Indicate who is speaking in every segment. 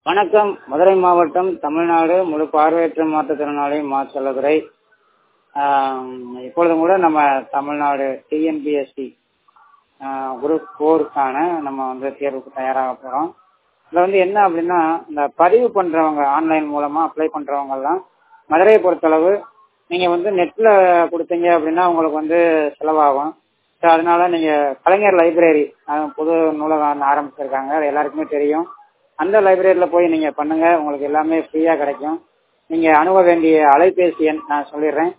Speaker 1: வணக்கம் மதுரை மாவட்டம் தமிழ்நாடு முழு பார்வையற்ற மாற்றுத்திறனாளி மா செல்லதுரை இப்பொழுதும் கூட நம்ம தமிழ்நாடு டிஎன்பிஎஸ்சி குரூப் ஃபோருக்கான நம்ம வந்து தேர்வுக்கு தயாராக போகிறோம் இதில் வந்து என்ன அப்படின்னா இந்த பதிவு பண்ணுறவங்க ஆன்லைன் மூலமாக அப்ளை பண்ணுறவங்கெல்லாம் மதுரையை பொறுத்தளவு நீங்கள் வந்து நெட்டில் கொடுத்தீங்க அப்படின்னா உங்களுக்கு வந்து செலவாகும் ஸோ அதனால நீங்கள் கலைஞர் லைப்ரரி புது நூலகம் ஆரம்பிச்சிருக்காங்க அது எல்லாருக்குமே தெரியும் அந்த லைப்ரரியில் போய் நீங்கள் பண்ணுங்கள் உங்களுக்கு எல்லாமே ஃப்ரீயாக கிடைக்கும் நீங்கள் அணுக வேண்டிய அலைபேசி எண் நான் சொல்லிடுறேன்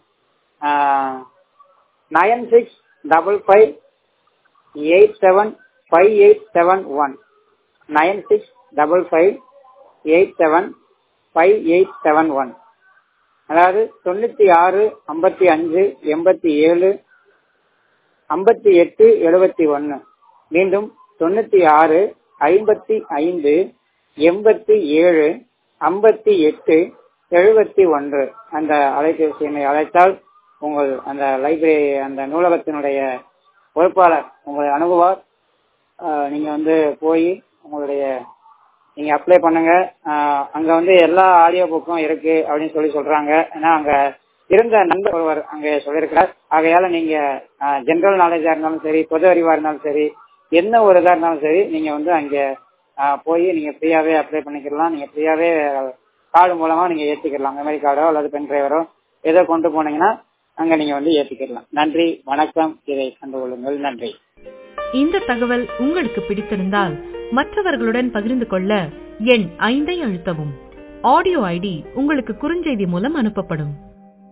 Speaker 1: nine six double five eight seven five eight seven one nine six double five eight seven five eight seven one அதாவது தொண்ணூற்றி ஆறு ஐம்பத்தி அஞ்சு எண்பத்தி ஏழு ஐம்பத்தி எட்டு எழுபத்தி ஒன்று மீண்டும் தொண்ணூற்றி ஆறு ஐம்பத்தி ஐந்து எண்பத்தி ஏழு ஐம்பத்தி எட்டு எழுபத்தி ஒன்று அந்த அலைபேசி எண்ணை அழைத்தால் உங்கள் அந்த லைப்ரரி அந்த நூலகத்தினுடைய பொறுப்பாளர் உங்களை அணுகுவார் நீங்கள் வந்து போய் உங்களுடைய நீங்கள் அப்ளை பண்ணுங்க அங்கே வந்து எல்லா ஆடியோ புக்கும் இருக்கு அப்படின்னு சொல்லி சொல்றாங்க ஏன்னா அங்கே இருந்த நண்பர் ஒருவர் அங்கே சொல்லியிருக்கிறார் ஆகையால நீங்கள் ஜென்ரல் நாலேஜாக இருந்தாலும் சரி பொது அறிவாக இருந்தாலும் சரி என்ன ஒரு இதாக இருந்தாலும் சரி நீங்கள் வந்து அங்கே போய் நீங்கள் ஃப்ரீயாகவே அப்ளை பண்ணிக்கலாம் நீங்கள் ஃப்ரீயாகவே கார்டு மூலமாக நீங்கள் ஏற்றிக்கலாம் மெமரி கார்டோ அல்லது பென் டிரைவரோ ஏதோ கொண்டு போனீங்கன்னா அங்கே நீங்கள் வந்து ஏற்றிக்கலாம் நன்றி வணக்கம் இதை கண்டுகொள்ளுங்கள் நன்றி
Speaker 2: இந்த தகவல் உங்களுக்கு பிடித்திருந்தால் மற்றவர்களுடன் பகிர்ந்து கொள்ள எண் ஐந்தை அழுத்தவும் ஆடியோ ஐடி உங்களுக்கு குறுஞ்செய்தி மூலம் அனுப்பப்படும்